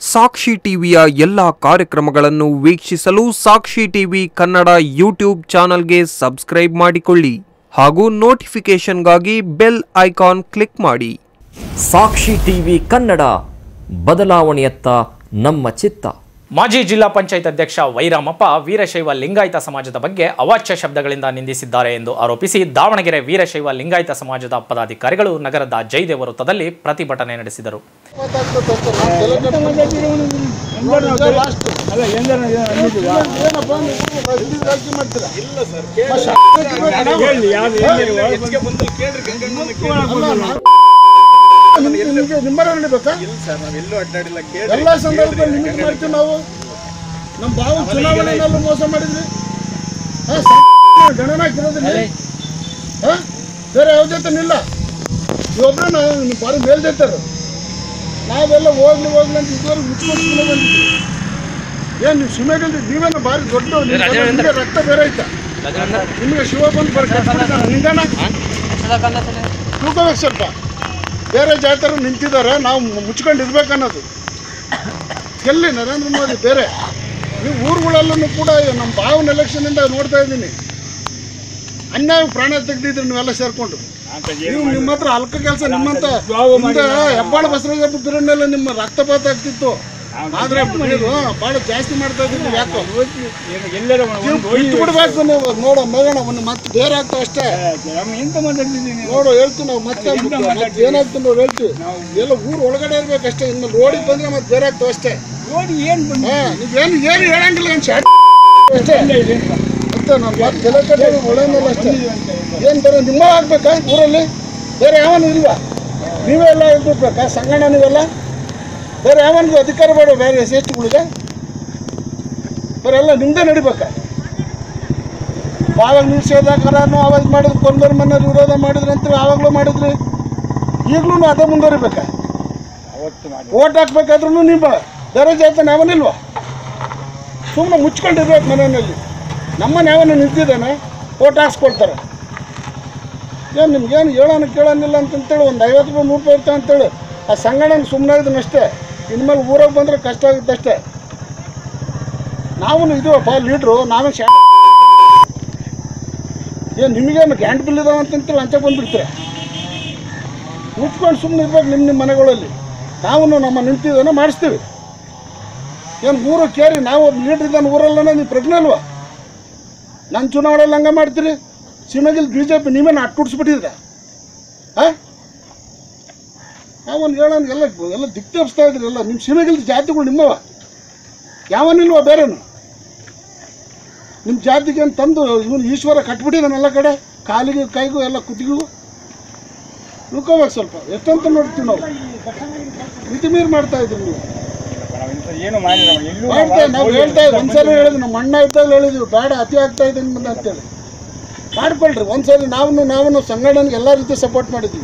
ಸಾಕ್ಷಿ ಟಿವಿಯ ಎಲ್ಲ ಕಾರ್ಯಕ್ರಮಗಳನ್ನು ವೀಕ್ಷಿಸಲು ಸಾಕ್ಷಿ ಟಿವಿ ಕನ್ನಡ ಯೂಟ್ಯೂಬ್ ಚಾನಲ್ಗೆ ಸಬ್ಸ್ಕ್ರೈಬ್ ಮಾಡಿಕೊಳ್ಳಿ ಹಾಗೂ ನೋಟಿಫಿಕೇಷನ್ಗಾಗಿ ಬೆಲ್ ಐಕಾನ್ ಕ್ಲಿಕ್ ಮಾಡಿ ಸಾಕ್ಷಿ ಟಿವಿ ಕನ್ನಡ ಬದಲಾವಣೆಯತ್ತ ನಮ್ಮ ಚಿತ್ತ ಮಾಜಿ ಜಿಲ್ಲಾ ಪಂಚಾಯತ್ ಅಧ್ಯಕ್ಷ ವೈರಾಮಪ್ಪ ವೀರಶೈವ ಲಿಂಗಾಯತ ಸಮಾಜದ ಬಗ್ಗೆ ಅವಾಚ್ಯ ಶಬ್ದಗಳಿಂದ ನಿಂದಿಸಿದ್ದಾರೆ ಎಂದು ಆರೋಪಿಸಿ ದಾವಣಗೆರೆ ವೀರಶೈವ ಲಿಂಗಾಯತ ಸಮಾಜದ ಪದಾಧಿಕಾರಿಗಳು ನಗರದ ಜಯದೇವ ವೃತ್ತದಲ್ಲಿ ಪ್ರತಿಭಟನೆ ನಡೆಸಿದರು ನಿಮ್ಮರ ನಡಿಬೇಕಾ ಎಲ್ಲ ಸಂದರ್ಭದಲ್ಲಿ ನಿಮಗೆ ಮಾಡ್ತೀವಿ ನಾವು ನಮ್ಮ ಬಾವು ಚುನಾವಣೆಯಲ್ಲೂ ಮೋಸ ಮಾಡಿದ್ರಿ ಹಾ, ಸ- ಗಣನ ಹಾಕಿರೋದಿಲ್ಲ ಹಾ ಬೇರೆ ಯಾವ ಜೊತೆ ನಿಲ್ಲ ಇವೊಬ್ರು ನಾವು ನಿಮ್ಮ ಬಾರಿ ಮೇಲ್ದೈತಾರ ನಾವೆಲ್ಲ ಹೋಗ್ಲಿ ಹೋಗ್ಲಿ ಅಂತ ಇದುವರೆಗೆ ಮುಚ್ಕೊಂಡು ಬಂದಿದ್ವಿ ಏನು ನೀವು ಸಿಮೆಗಲ್ದಿ ನೀವೇನು ಭಾರಿ ದೊಡ್ಡ ನಿಮ್ಗೆ ರಕ್ತ ಬೇರೆ ಐತಾ ನಿಮಗೆ ಶಿವ ಬಂದು ಬರ್ತಾರೆ ನಿಂಗಣ ತೂಕಬೇಕು ಸ್ವಲ್ಪ ಬೇರೆ ಜಾತರು ನಿಂತಿದ್ದಾರೆ ನಾವು ಮುಚ್ಕೊಂಡು ಇರ್ಬೇಕನ್ನೋದು ಎಲ್ಲಿ ನರೇಂದ್ರ ಮೋದಿ ಬೇರೆ ನೀವು ಊರುಗಳಲ್ಲೂ ಕೂಡ ನಮ್ಮ ಭಾವನ ಎಲೆಕ್ಷನಿಂದ ನೋಡ್ತಾ ಇದ್ದೀನಿ ಅನ್ಯಾಯ ಪ್ರಾಣ ತೆಗ್ದಿದ್ರಿ ನೀವೆಲ್ಲ ಸೇರ್ಕೊಂಡು ನೀವು ನಿಮ್ಮ ಹತ್ರ ಅಲ್ಕ ಕೆಲಸ ನಿಮ್ಮಂತ ಮುಂದೆ ಹೆಬ್ಬಾಳ ಬಸವರಾಜ ಬಿರಣ್ಣೆಲ್ಲ ನಿಮ್ಮ ರಕ್ತಪಾತ ಆಗ್ತಿತ್ತು ಆದ್ರೆ ನೀವು ಭಾಳ ಜಾಸ್ತಿ ಮಾಡ್ತಾ ಇದ್ದೀರಿ ಯಾಕೋ ನೀವು ಬಿಟ್ಟು ಬಿಡ್ಬೇಕು ನೀವು ನೋಡೋ ಮಗಣ ಒಂದು ಮತ್ತೆ ಬೇರೆ ಆಗ್ತಾವ ಅಷ್ಟೇ ನೋಡು ಹೇಳ್ತೀವಿ ನಾವು ಮತ್ತೆ ಮತ್ತೆ ಏನಾಗ್ತದೆ ನೋಡಿ ಹೇಳ್ತೀವಿ ಎಲ್ಲ ಊರು ಒಳಗಡೆ ಇರ್ಬೇಕಷ್ಟೇ ಇನ್ನು ರೋಡಿಗೆ ಬಂದ್ರೆ ಮತ್ತೆ ಬೇರೆ ಆಗ್ತಾವ ಅಷ್ಟೇ ಹಾ ನೀವೇನು ಏನು ಹೇಳಂಗಿಲ್ಲ ಏನು ಶಾಟ್ ಅಷ್ಟೇ ಮತ್ತೆ ನಾನು ಮತ್ತೆ ತಲೆ ಕಟ್ಟೆ ಒಳ್ಳೆಯಲ್ಲ ಅಷ್ಟೇ ಏನು ಬೇರೆ ನಿಮ್ಮ ಆಗ್ಬೇಕಾ ಊರಲ್ಲಿ ಬೇರೆ ಯಾವನು ಇಲ್ವಾ ನೀವೇ ಎಲ್ಲ ಇರ್ಬೇಕಾ ಸಂಗಣ ನೀವೆಲ್ಲ ಬೇರೆ ಯಾವನಿಗೂ ಅಧಿಕಾರ ಬೇಡ ಬೇರೆ ಎಸ್ ಎಸ್ಟಿಗಳಿಗೆ ಬೇರೆ ಎಲ್ಲ ನಿಮ್ಮದೇ ನಡಿಬೇಕಾ ಆವಾಗ ನೀವು ಸೇದಾಕರನು ಅವಾಗ ಮಾಡಿದ್ರು ಕೊಂದರ ಮನೆಯವ್ರು ವಿರೋಧ ಮಾಡಿದ್ರು ಅಂತೇಳಿ ಆವಾಗಲೂ ಮಾಡಿದ್ರಿ ಈಗಲೂ ಅದೇ ಮುಂದುವರಿಬೇಕಾ ಓಟ್ ಹಾಕ್ಬೇಕಾದ್ರೂ ನಿಮ್ಮ ಬೇರೆ ಜಾತನ ಯಾವನಿಲ್ವಾ ಸುಮ್ಮನೆ ಮುಚ್ಕೊಂಡಿರ್ಬೇಕು ಮನೆಯಲ್ಲಿ ನಮ್ಮನೆ ಯಾವನ ನಿಂತಿದ್ದಾನೆ ಓಟ್ ಹಾಕ್ಸ್ಕೊಳ್ತಾರೆ ಏನು ನಿಮ್ಗೇನು ಹೇಳೋಣ ಕೇಳೋನಿಲ್ಲ ಅಂತಂತೇಳಿ ಒಂದು ಐವತ್ತು ರೂಪಾಯಿ ನೂರು ರೂಪಾಯಿ ಇರ್ತಾವೆ ಅಂತೇಳಿ ಆ ಸಂಗಡನ ಸುಮ್ಮನೆ ಇದನ್ನ ಅಷ್ಟೇ ಇನ್ಮೇಲೆ ಊರಾಗ ಬಂದರೆ ಕಷ್ಟ ಆಗುತ್ತೆ ಅಷ್ಟೇ ನಾವು ಇದೀವಪ್ಪ ಲೀಡ್ರು ನಾವೇ ಶಾ ಏನು ನಿಮಗೇನು ಗ್ಯಾಂಡ್ ಬಿಲ್ ಇದಾವೆ ಅಂತಂತೇಳಿ ಲಂಚ ಬಂದುಬಿಡ್ತೀರ ಮುಚ್ಕೊಂಡು ಸುಮ್ಮನೆ ಇರ್ಬೇಕು ನಿಮ್ಮ ನಿಮ್ಮ ಮನೆಗಳಲ್ಲಿ ನಾವು ನಮ್ಮ ನಿಂತಿದ್ದೇನೆ ಮಾಡಿಸ್ತೀವಿ ಏನು ಊರು ಕೇರಿ ನಾವು ಒಬ್ಬ ಲೀಡ್ರ್ ಇದ್ದಾನೆ ಊರಲ್ಲೇ ನೀವು ಪ್ರಜ್ಞೆ ಅಲ್ವಾ ನನ್ನ ಚುನಾವಣೆಯಲ್ಲಿ ಹಂಗೆ ಮಾಡ್ತೀರಿ ಸೀಮೆಗಿಲ್ ಬಿ ಜೆ ಪಿ ನೀವೇನು ಅಟ್ಟುಡ್ಸ್ಬಿಟ್ಟಿದ್ರೆ ಹಾಂ ನಾವೊಂದು ಹೇಳೋಣ ಎಲ್ಲ ಎಲ್ಲ ದಿಕ್ ತಪ್ಪಿಸ್ತಾ ಇದ್ರಿ ಎಲ್ಲ ನಿಮ್ಮ ಸೀಮೆಗಿಲ್ ಜಾತಿಗಳು ನಿಮ್ಮವ ಯಾವನಿಲ್ವ ಬೇರೆನು ನಿಮ್ಮ ಜಾತಿಗೆ ಅಂತ ತಂದು ಇವನು ಈಶ್ವರ ಕಟ್ಬಿಟ್ಟಿದ್ದಾನೆ ಎಲ್ಲ ಕಡೆ ಕಾಲಿಗೆ ಕೈಗೂ ಎಲ್ಲ ಕುತ್ತಿಗೂ ಉಳ್ಕೋಬೇಕು ಸ್ವಲ್ಪ ಎಷ್ಟಂತ ನೋಡ್ತೀವಿ ನಾವು ಮಿತಿ ಮೀರಿ ಮಾಡ್ತಾ ಇದ್ರಿ ನೀವು ಏನು ಮಾಡಿಲ್ಲ ನಾವು ಎಲ್ಲೂ ಮಾಡ್ತಾ ನಾವು ಹೇಳ್ತಾ ಇದ್ವಿ ಒಂದ್ಸಲ ಹೇಳಿದ್ವಿ ನಮ್ಮ ಅಣ್ಣ ಇದ್ದಾಗ ಹೇಳಿದ್ವಿ ಬೇಡ ಅತಿ ಆಗ್ತಾ ಇದೆ ನಿಮ್ಮದು ಅಂತೇಳಿ ಮಾಡ್ಕೊಳ್ರಿ ಒಂದ್ಸಲಿ ನಾವು ನಾವು ಸಂಘಟನೆಗೆ ಎಲ್ಲ ರೀತಿ ಸಪೋರ್ಟ್ ಮಾಡಿದ್ವಿ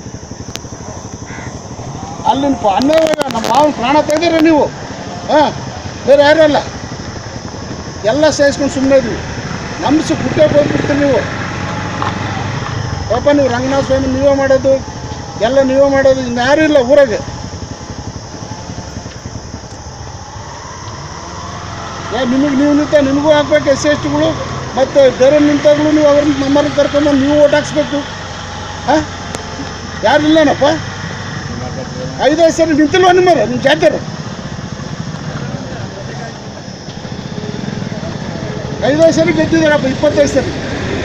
ಅಲ್ಲಿನ ಪ- ಅನ್ಯಾಯವಾಗ ನಮ್ಮ ಮಾವನ ಪ್ರಾಣ ತೆಗೆದಿರ ನೀವು ಹಾಂ ಬೇರೆ ಯಾರೂ ಅಲ್ಲ ಎಲ್ಲ ಸಹಿಸ್ಕೊಂಡು ಸುಮ್ಮನೆ ಇದ್ವಿ ನಂಬಿಸಿ ಕುಟ್ಟೆ ಹೋಗ್ಬಿಡ್ತೀರಿ ನೀವು ಪಾಪ ನೀವು ರಂಗನಾಥ ಸ್ವಾಮಿ ನೀವೇ ಮಾಡೋದು ಎಲ್ಲ ನೀವೇ ಮಾಡೋದು ಇನ್ನು ಯಾರೂ ಇಲ್ಲ ಊರಾಗೆ ಯಾ ನಿಮಗೆ ನೀವು ನಿಂತ ನಿಮಗೂ ಹಾಕ್ಬೇಕು ಎಸ್ ಸಿ ಎಸ್ ಟಿಗಳು ಮತ್ತು ಬೇರೆ ನಿಂತಾಗಲೂ ನೀವು ಅವ್ರನ್ನ ನಮ್ಮನ್ನು ಕರ್ಕೊಂಬಂದು ನೀವು ಓಟ್ ಹಾಕ್ಸ್ಬೇಕು ಹಾಂ ಯಾರು ಇಲ್ಲೇನಪ್ಪ ಐದೈದು ಸರಿ ನಿಂತಿಲ್ವ ನಿಮ್ಮರು ನಿಮ್ಮ ಜಾತಿಯರು ಐದೈದು ಸರಿ ಗೆದ್ದಿದ್ದಾರಪ್ಪ ಇಪ್ಪತ್ತೈದು ಸರಿ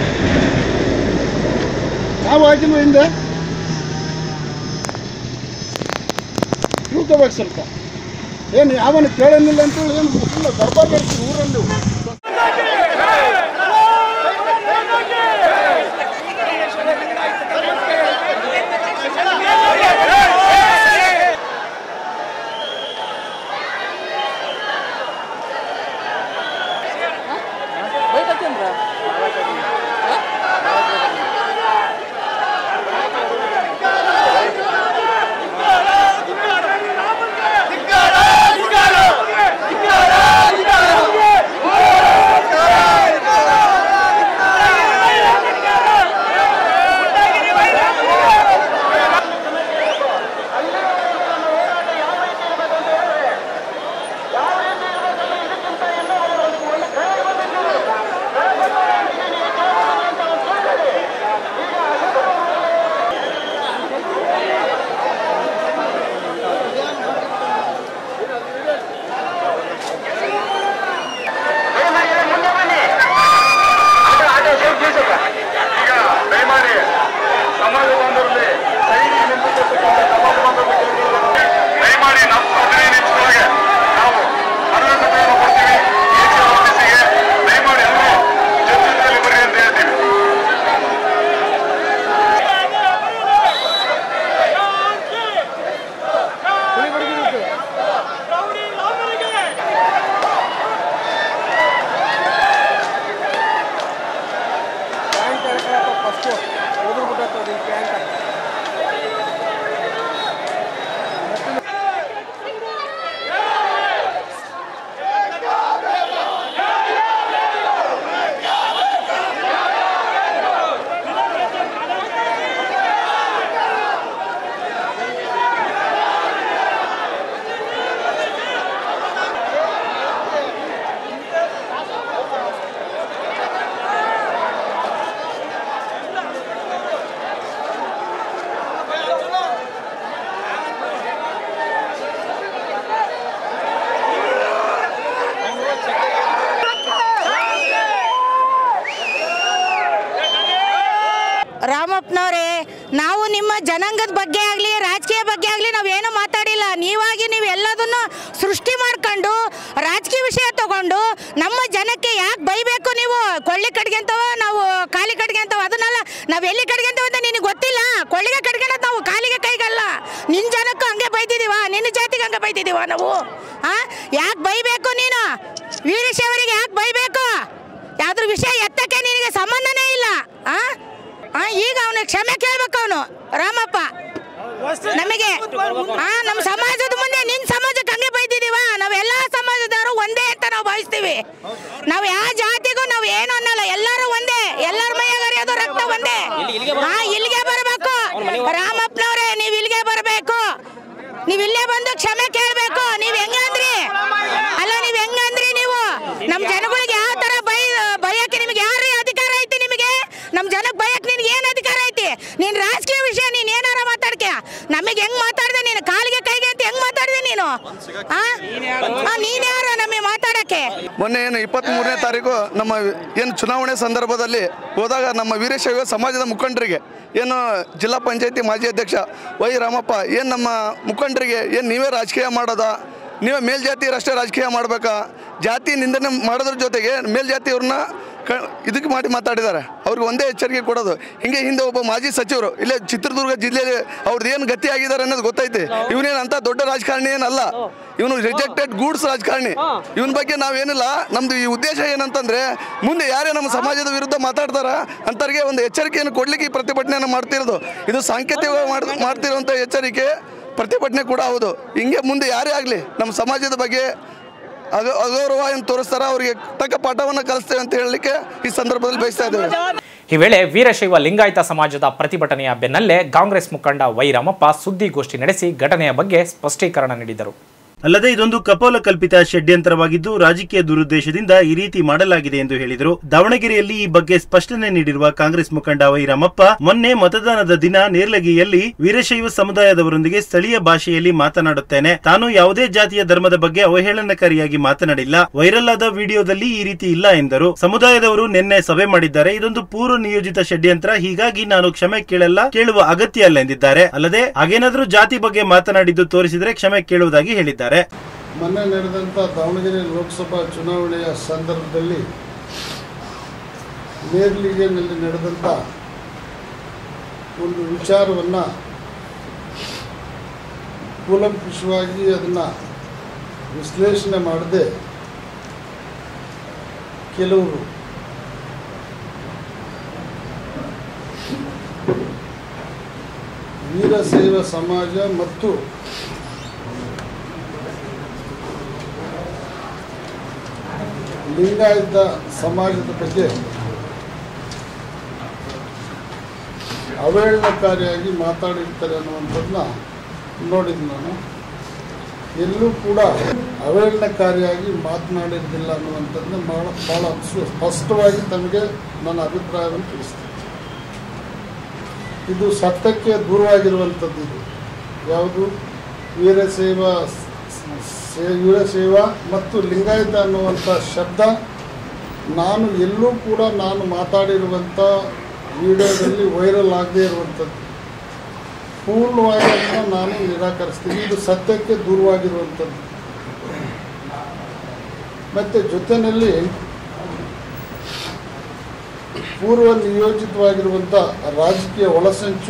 ನಾವು ಹಾಕಿಲ್ವ ಹಿಂದೆ ತಿಳ್ಕೊಬೇಕು ಸ್ವಲ್ಪ ಏನು ಯಾವನು ಕೇಳೋನಿಲ್ಲ ಅಂತೇಳಿ ಏನು ಫುಲ್ ದರ್ಬಾರ್ ಬರ್ತೀವಿ ಊರಲ್ಲಿ ಧಿಕ್ಕಾರ ರಾಮಪ್ಪನವರೇ ನಾವು ನಿಮ್ಮ ಜನಾಂಗದ ಬಗ್ಗೆ ಆಗಲಿ ರಾಜಕೀಯ ಬಗ್ಗೆ ಆಗಲಿ ನಾವೇನು ಮಾತಾಡಿಲ್ಲ ನೀವಾಗಿ ನೀವು ಎಲ್ಲದನ್ನು ಸೃಷ್ಟಿ ಮಾಡ್ಕೊಂಡು ರಾಜಕೀಯ ವಿಷಯ ತಗೊಂಡು ನಮ್ಮ ಜನಕ್ಕೆ ಯಾಕೆ ಬೈಬೇಕು ನೀವು ಕೊಳ್ಳಿ ಕಡ್ಗೆಂತವ ನಾವು ಕಾಲಿ ಕಡ್ಗೆಂತವ ಅದನ್ನೆಲ್ಲ ನಾವು ಎಲ್ಲಿ ಕಡ್ಗೆಂತವ ಅಂತ ನಿನಗೆ ಗೊತ್ತಿಲ್ಲ ಕೊಳ್ಳಿಗೆ ಕಡ್ಗೆಣದ್ ನಾವು ಕಾಲಿಗೆ ಕೈಗಲ್ಲ ನಿನ್ನ ಜನಕ್ಕೂ ಹಂಗೆ ಬೈದಿದೀವ ನಿನ್ನ ಜಾತಿಗೆ ಹಂಗೆ ಬೈದಿದೀವ ನಾವು ಆ ಯಾಕೆ ಬೈಬೇಕು ನೀನು ವೀರಶೈವರಿಗೆ ಯಾಕೆ ಬೈಬೇಕು ಯಾವ್ದ್ರ ವಿಷಯ ಎತ್ತಕ್ಕೆ ನಿನಗೆ ಸಂಬಂಧನೇ ಇಲ್ಲ ಆ ಆ, ಈಗ ಅವನು ಕ್ಷಮೆ ಕೇಳ್ಬೇಕು ಅವನು ರಾಮಪ್ಪ ನಮಗೆ ಆ ನಮ್ಮ ಸಮಾಜದ ಮುಂದೆ ನಿನ್ನ ಸಮಾಜಕ್ಕೆ ಹಂಗೆ ಬೈದಿದೀವ ನಾವೆಲ್ಲ ಸಮಾಜದವರು ಒಂದೇ ಅಂತ ನಾವು ಭಾವಿಸ್ತೀವಿ ನಾವು ಯಾವ ಜಾತಿಗೂ ನಾವು ಏನು ಅನ್ನಲ್ಲ ಎಲ್ಲರೂ ಒಂದೇ ಎಲ್ಲರ ಮೈಯಾಗ ಹರಿಯೋದು ರಕ್ತ ಒಂದೇ ಹಾ ಇಲ್ಲಿಗೆ ಬರಬೇಕು ರಾಮಪ್ಪನವ್ರೆ ನೀವು ಇಲ್ಲಿಗೆ ಬರಬೇಕು ನೀವು ಇಲ್ಲೇ ಬಂದು ಕ್ಷಮೆ ಕೇಳಬೇಕು ನೀವು ಹೆಂಗಂದ್ರಿ ಅಲ್ಲ ನೀವು ಹೆಂಗಂದ್ರಿ ನೀವು ನಮ್ಮ ಜನಗಳಿಗೆ ಯಾವ ತರ ಬೈ ಬಯಕ್ಕೆ ನಿಮಗೆ ಯಾರು ಅಧಿಕಾರ ಐತಿ ನಿಮಗೆ ನಮ್ಮ ಜನಕ್ಕೆ ಬಯಕ್ಕೆ ನಿನ್ಗೆ ಏನು ಅಧಿಕಾರ ಐತಿ ನೀನ್ ರಾಜಕೀಯ ವಿಷಯ ನೀನ್ ಏನಾರ ಮಾತಾಡ್ಕೆ ನಮಗೆ ಹೆಂಗ್ ಮಾತಾಡ್ದೆ ನೀನು ಕಾಲಿಗೆ ಕೈಗೆ ಅಂತ ಹೆಂಗ್ ಮಾತಾಡ್ದೆ ನೀನು ಆ? ಆ, ನೀನ್ ಯಾರು ನಮಗೆ ಮಾತಾಡಕ್ಕೆ ಮೊನ್ನೆ ಏನು ಇಪ್ಪತ್ತ್ ಮೂರನೇ ತಾರೀಕು ನಮ್ಮ ಏನು ಚುನಾವಣೆ ಸಂದರ್ಭದಲ್ಲಿ ಹೋದಾಗ ನಮ್ಮ ವೀರಶೈವ ಸಮಾಜದ ಮುಖಂಡರಿಗೆ ಏನು ಜಿಲ್ಲಾ ಪಂಚಾಯತಿ ಮಾಜಿ ಅಧ್ಯಕ್ಷ ವೈ ರಾಮಪ್ಪ ಏನು ನಮ್ಮ ಮುಖಂಡರಿಗೆ ಏನು ನೀವೇ ರಾಜಕೀಯ ಮಾಡೋದಾ ನೀವೇ ಮೇಲ್ಜಾತಿಯರಷ್ಟೇ ರಾಜಕೀಯ ಮಾಡಬೇಕಾ ಜಾತಿ ನಿಂದನೆ ಮಾಡೋದ್ರ ಜೊತೆಗೆ ಮೇಲ್ಜಾತಿಯವ್ರನ್ನ ಕ ಇದಕ್ಕೆ ಮಾಡಿ ಮಾತಾಡಿದ್ದಾರೆ ಅವ್ರಿಗೆ ಒಂದೇ ಎಚ್ಚರಿಕೆ ಕೊಡೋದು ಹಿಂಗೆ ಹಿಂದೆ ಒಬ್ಬ ಮಾಜಿ ಸಚಿವರು ಇಲ್ಲೇ ಚಿತ್ರದುರ್ಗ ಜಿಲ್ಲೆಯಲ್ಲಿ ಅವ್ರದ್ದು ಏನು ಗತಿ ಆಗಿದ್ದಾರೆ ಅನ್ನೋದು ಗೊತ್ತೈತೆ ಇವನೇನು ಅಂತ ದೊಡ್ಡ ರಾಜಕಾರಣಿ ಏನಲ್ಲ ಇವನು ರಿಜೆಕ್ಟೆಡ್ ಗೂಡ್ಸ್ ರಾಜಕಾರಣಿ ಇವನ ಬಗ್ಗೆ ನಾವೇನಿಲ್ಲ ನಮ್ದು ಈ ಉದ್ದೇಶ ಏನಂತಂದ್ರೆ ಮುಂದೆ ಯಾರೇ ನಮ್ಮ ಸಮಾಜದ ವಿರುದ್ಧ ಮಾತಾಡ್ತಾರ ಅಂತವ್ರಿಗೆ ಒಂದು ಎಚ್ಚರಿಕೆಯನ್ನು ಕೊಡ್ಲಿಕ್ಕೆ ಈ ಪ್ರತಿಭಟನೆಯನ್ನು ಮಾಡ್ತಿರೋದು ಇದು ಸಾಂಕೇತಿಕವಾಗಿ ಮಾಡ್ ಮಾಡ್ತಿರುವಂಥ ಎಚ್ಚರಿಕೆ ಪ್ರತಿಭಟನೆ ಕೂಡ ಹೌದು ಹಿಂಗೆ ಮುಂದೆ ಯಾರೇ ಆಗಲಿ ನಮ್ಮ ಸಮಾಜದ ಬಗ್ಗೆ ಅಗ ಅಗೌರವ ಏನು ತೋರಿಸ್ತಾರ ಅವರಿಗೆ ತಕ್ಕ ಪಾಠವನ್ನು ಕಲಿಸ್ತೇವೆ ಅಂತ ಹೇಳಲಿಕ್ಕೆ ಈ ಸಂದರ್ಭದಲ್ಲಿ ಬಯಸ್ತಾ ಇದ್ದೇವೆ ಈ ವೇಳೆ ವೀರಶೈವ ಲಿಂಗಾಯತ ಸಮಾಜದ ಪ್ರತಿಭಟನೆಯ ಬೆನ್ನಲ್ಲೇ ಕಾಂಗ್ರೆಸ್ ಮುಖಂಡ ವೈ ರಾಮಪ್ಪ ಸುದ್ದಿಗೋಷ್ಠಿ ನಡೆಸಿ ಘಟನೆಯ ಬಗ್ಗೆ ಸ್ಪಷ್ಟೀಕರಣ ನೀಡಿದರು ಅಲ್ಲದೆ ಇದೊಂದು ಕಪೋಲ ಕಲ್ಪಿತ ಷಡ್ಯಂತ್ರವಾಗಿದ್ದು ರಾಜಕೀಯ ದುರುದ್ದೇಶದಿಂದ ಈ ರೀತಿ ಮಾಡಲಾಗಿದೆ ಎಂದು ಹೇಳಿದರು ದಾವಣಗೆರೆಯಲ್ಲಿ ಈ ಬಗ್ಗೆ ಸ್ಪಷ್ಟನೆ ನೀಡಿರುವ ಕಾಂಗ್ರೆಸ್ ಮುಖಂಡ ವೈ ರಾಮಪ್ಪ ಮೊನ್ನೆ ಮತದಾನದ ದಿನ ನೇರ್ಲಗಿಯಲ್ಲಿ ವೀರಶೈವ ಸಮುದಾಯದವರೊಂದಿಗೆ ಸ್ಥಳೀಯ ಭಾಷೆಯಲ್ಲಿ ಮಾತನಾಡುತ್ತೇನೆ ತಾನು ಯಾವುದೇ ಜಾತಿಯ ಧರ್ಮದ ಬಗ್ಗೆ ಅವಹೇಳನಕಾರಿಯಾಗಿ ಮಾತನಾಡಿಲ್ಲ ವೈರಲ್ ಆದ ವಿಡಿಯೋದಲ್ಲಿ ಈ ರೀತಿ ಇಲ್ಲ ಎಂದರು ಸಮುದಾಯದವರು ನಿನ್ನೆ ಸಭೆ ಮಾಡಿದ್ದಾರೆ ಇದೊಂದು ಪೂರ್ವ ನಿಯೋಜಿತ ಷಡ್ಯಂತ್ರ ಹೀಗಾಗಿ ನಾನು ಕ್ಷಮೆ ಕೇಳಲ್ಲ ಕೇಳುವ ಅಗತ್ಯ ಅಲ್ಲ ಎಂದಿದ್ದಾರೆ ಅಲ್ಲದೆ ಹಾಗೇನಾದ್ರೂ ಜಾತಿ ಬಗ್ಗೆ ಮಾತನಾಡಿದ್ದು ತೋರಿಸಿದರೆ ಕ್ಷಮೆ ಕೇಳುವುದಾಗಿ ಹೇಳಿದ್ದಾರೆ ಮೊನ್ನೆ ನಡೆದಂಥ ದಾವಣಗೆರೆ ಲೋಕಸಭಾ ಚುನಾವಣೆಯ ಸಂದರ್ಭದಲ್ಲಿ ನೇರ್ಲಿಗೆನಲ್ಲಿ ನಡೆದಂಥ ಒಂದು ವಿಚಾರವನ್ನು ಕೂಲಂಕುಷವಾಗಿ ಅದನ್ನು ವಿಶ್ಲೇಷಣೆ ಮಾಡದೆ ಕೆಲವರು ವೀರಶೈವ ಸಮಾಜ ಮತ್ತು ಲಿಂಗಾಯತ ಸಮಾಜದ ಬಗ್ಗೆ ಅವಹೇಳನಕಾರಿಯಾಗಿ ಮಾತಾಡಿರ್ತಾರೆ ಅನ್ನುವಂಥದ್ದನ್ನ ನೋಡಿದ್ದು ನಾನು ಎಲ್ಲೂ ಕೂಡ ಅವಹೇಳನಕಾರಿಯಾಗಿ ಮಾತನಾಡಿದ್ದಿಲ್ಲ ಅನ್ನುವಂಥದ್ದನ್ನ ಭಾಳ ಭಾಳ ಸ್ವ- ಸ್ಪಷ್ಟವಾಗಿ ತಮಗೆ ನನ್ನ ಅಭಿಪ್ರಾಯವನ್ನು ತಿಳಿಸ್ತೀನಿ ಇದು ಸತ್ಯಕ್ಕೆ ದೂರವಾಗಿರುವಂಥದ್ದು ಇದು ಯಾವುದು ವೀರಶೈವ ಸೇ- ವೀರಶೈವ ಮತ್ತು ಲಿಂಗಾಯತ ಅನ್ನುವಂಥ ಶಬ್ದ ನಾನು ಎಲ್ಲೂ ಕೂಡ ನಾನು ಮಾತಾಡಿರುವಂಥ ವಿಡಿಯೋದಲ್ಲಿ ವೈರಲ್ ಆಗದೇ ಇರುವಂಥದ್ದು ಪೂರ್ಣವಾಗಿ ಅದನ್ನ ನಾನು ನಿರಾಕರಿಸ್ತೀನಿ ಇದು ಸತ್ಯಕ್ಕೆ ದೂರವಾಗಿರುವಂಥದ್ದು ಮತ್ತು ಜೊತೆಯಲ್ಲಿ ಪೂರ್ವ ನಿಯೋಜಿತವಾಗಿರುವಂಥ ರಾಜಕೀಯ ಒಳಸಂಚು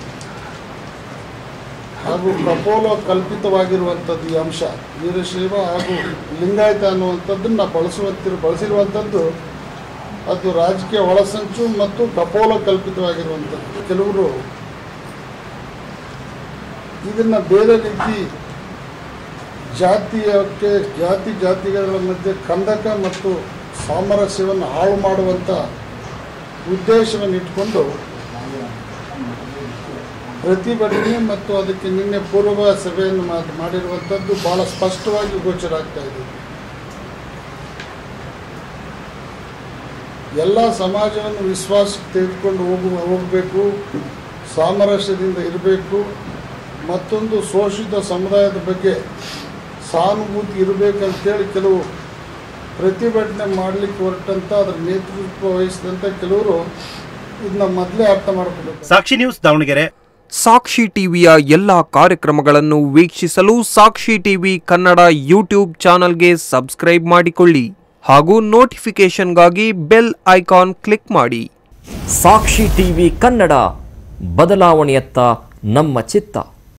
ಹಾಗೂ ಕಪೋಲ ಕಲ್ಪಿತವಾಗಿರುವಂಥದ್ದು ಈ ಅಂಶ ವೀರಶೈವ ಹಾಗೂ ಲಿಂಗಾಯತ ಅನ್ನುವಂಥದ್ದನ್ನ ಬಳಸುವಂತಿರು ಬಳಸಿರುವಂಥದ್ದು ಅದು ರಾಜಕೀಯ ಒಳಸಂಚು ಮತ್ತು ಕಪೋಲ ಕಲ್ಪಿತವಾಗಿರುವಂಥದ್ದು ಕೆಲವರು ಇದನ್ನು ಬೇರೆ ರೀತಿ ಜಾತಿಯಕ್ಕೆ ಜಾತಿ ಜಾತಿಗಳ ಮಧ್ಯೆ ಕಂದಕ ಮತ್ತು ಸಾಮರಸ್ಯವನ್ನು ಹಾಳು ಮಾಡುವಂಥ ಉದ್ದೇಶವನ್ನು ಇಟ್ಕೊಂಡು ಪ್ರತಿಭಟನೆ ಮತ್ತು ಅದಕ್ಕೆ ನಿನ್ನೆ ಪೂರ್ವ ಸಭೆಯನ್ನು ಮಾ- ಮಾಡಿರುವಂಥದ್ದು ಭಾಳ ಸ್ಪಷ್ಟವಾಗಿ ಗೋಚರ ಆಗ್ತಾ ಇದೆ ಎಲ್ಲ ಸಮಾಜವನ್ನು ವಿಶ್ವಾಸಕ್ಕೆ ತೆಗೆದುಕೊಂಡು ಹೋಗುವ ಹೋಗಬೇಕು ಸಾಮರಸ್ಯದಿಂದ ಇರಬೇಕು ಮತ್ತೊಂದು ಶೋಷಿತ ಸಮುದಾಯದ ಬಗ್ಗೆ ಸಹಾನುಭೂತಿ ಇರಬೇಕಂತೇಳಿ ಕೆಲವು ಪ್ರತಿಭಟನೆ ಮಾಡಲಿಕ್ಕೆ ಹೊರಟಂಥ ಅದರ ನೇತೃತ್ವ ವಹಿಸಿದಂಥ ಕೆಲವರು ಇದನ್ನ ಮೊದಲೇ ಅರ್ಥ ಮಾಡ್ಕೋಬೇಕು ಸಾಕ್ಷಿ ನ್ಯೂಸ್ ದಾವಣಗೆರೆ ಸಾಕ್ಷಿ ಟಿವಿಯ ಎಲ್ಲ ಕಾರ್ಯಕ್ರಮಗಳನ್ನು ವೀಕ್ಷಿಸಲು ಸಾಕ್ಷಿ ಟಿವಿ ಕನ್ನಡ ಯೂಟ್ಯೂಬ್ ಚಾನಲ್ಗೆ ಸಬ್ಸ್ಕ್ರೈಬ್ ಮಾಡಿಕೊಳ್ಳಿ ಹಾಗೂ ನೋಟಿಫಿಕೇಷನ್ಗಾಗಿ ಬೆಲ್ ಐಕಾನ್ ಕ್ಲಿಕ್ ಮಾಡಿ ಸಾಕ್ಷಿ ಟಿವಿ ಕನ್ನಡ ಬದಲಾವಣೆಯತ್ತ ನಮ್ಮ ಚಿತ್ತ